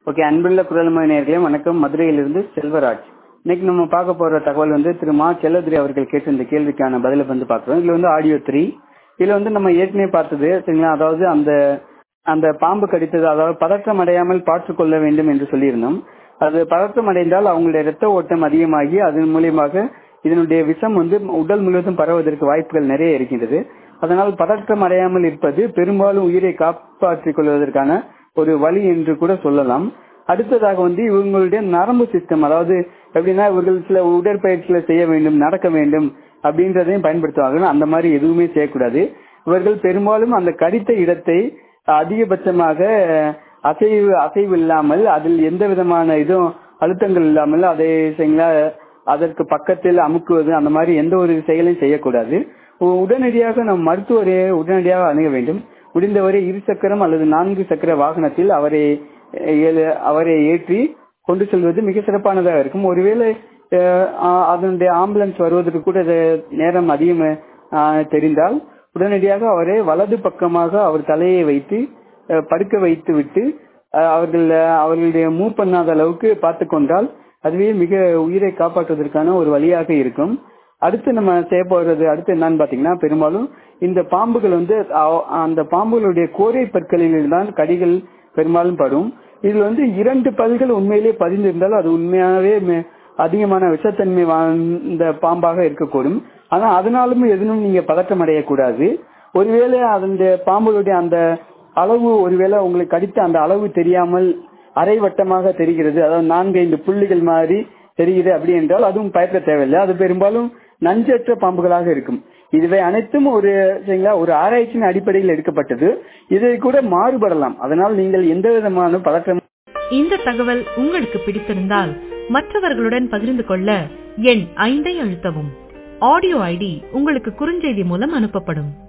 okay அன்புள்ள குரல்மொழி நேர்களே வணக்கம் மதுரையிலிருந்து செல்வராஜ் இன்னைக்கு நம்ம பார்க்க போற தகவல் வந்து திரு மா செல்லதுரை அவர்கள் கேட்டிருந்த கேள்விக்கான பதில வந்து பார்க்குறோம் இதுல வந்து ஆடியோ த்ரீ இதுல வந்து நம்ம ஏற்கனவே பார்த்தது சரிங்களா அதாவது அந்த அந்த பாம்பு கடித்தது அதாவது பதற்றம் அடையாமல் பார்த்துக் கொள்ள வேண்டும் என்று சொல்லியிருந்தோம் அது பதற்றம் அடைந்தால் அவங்களுடைய ரத்த ஓட்டம் அதிகமாகி அதன் மூலியமாக இதனுடைய விஷம் வந்து உடல் முழுவதும் பரவுவதற்கு வாய்ப்புகள் நிறைய இருக்கின்றது அதனால் பதற்றம் அடையாமல் இருப்பது பெரும்பாலும் உயிரை காப்பாற்றிக் கொள்வதற்கான ஒரு வழி என்று கூட சொல்லலாம் அடுத்ததாக வந்து இவங்களுடைய நரம்பு சிஸ்டம் அதாவது எப்படின்னா இவர்கள் சில உடற்பயிற்சிகளை செய்ய வேண்டும் நடக்க வேண்டும் அப்படின்றதையும் பயன்படுத்துவாங்க அந்த மாதிரி எதுவுமே செய்யக்கூடாது இவர்கள் பெரும்பாலும் அந்த கடித்த இடத்தை அதிகபட்சமாக அசைவு அசைவு இல்லாமல் அதில் எந்த விதமான இதுவும் அழுத்தங்கள் இல்லாமல் அதை சரிங்களா அதற்கு பக்கத்தில் அமுக்குவது அந்த மாதிரி எந்த ஒரு செயலையும் செய்யக்கூடாது உடனடியாக நம் மருத்துவரை உடனடியாக அணுக வேண்டும் முடிந்தவரை இரு சக்கரம் அல்லது நான்கு சக்கர வாகனத்தில் அவரை அவரை ஏற்றி கொண்டு செல்வது மிக சிறப்பானதாக இருக்கும் ஒருவேளை அதனுடைய ஆம்புலன்ஸ் வருவதற்கு கூட நேரம் அதிகம் தெரிந்தால் உடனடியாக அவரை வலது பக்கமாக அவர் தலையை வைத்து படுக்க வைத்து விட்டு அவர்கள் அவர்களுடைய மூவ் பண்ணாத அளவுக்கு பார்த்து கொண்டால் அதுவே மிக உயிரை காப்பாற்றுவதற்கான ஒரு வழியாக இருக்கும் அடுத்து நம்ம செய்ய போறது அடுத்து என்னன்னு பாத்தீங்கன்னா பெரும்பாலும் இந்த பாம்புகள் வந்து அந்த பாம்புகளுடைய கோரை பற்களில் தான் கடிகள் பெரும்பாலும் படும் இதுல வந்து இரண்டு பல்கள் உண்மையிலேயே பதிந்திருந்தால் அது உண்மையாகவே அதிகமான விஷத்தன்மை வாழ்ந்த பாம்பாக இருக்கக்கூடும் ஆனா அதனாலும் எதுவும் நீங்க பதட்டம் அடையக்கூடாது ஒருவேளை அதனுடைய பாம்புகளுடைய அந்த அளவு ஒருவேளை உங்களுக்கு கடித்த அந்த அளவு தெரியாமல் அரைவட்டமாக தெரிகிறது அதாவது நான்கு ஐந்து புள்ளிகள் மாதிரி தெரிகிறது அப்படி என்றால் அதுவும் பயப்பட தேவையில்லை அது பெரும்பாலும் நஞ்சற்ற பாம்புகளாக இருக்கும் இதுவே அனைத்தும் ஒரு சரிங்களா ஒரு ஆராய்ச்சியின் அடிப்படையில் எடுக்கப்பட்டது இதை கூட மாறுபடலாம் அதனால் நீங்கள் எந்த விதமான பதற்றம் இந்த தகவல் உங்களுக்கு பிடித்திருந்தால் மற்றவர்களுடன் பகிர்ந்து கொள்ள எண் ஐந்தை அழுத்தவும் ஆடியோ ஐடி உங்களுக்கு குறுஞ்செய்தி மூலம் அனுப்பப்படும்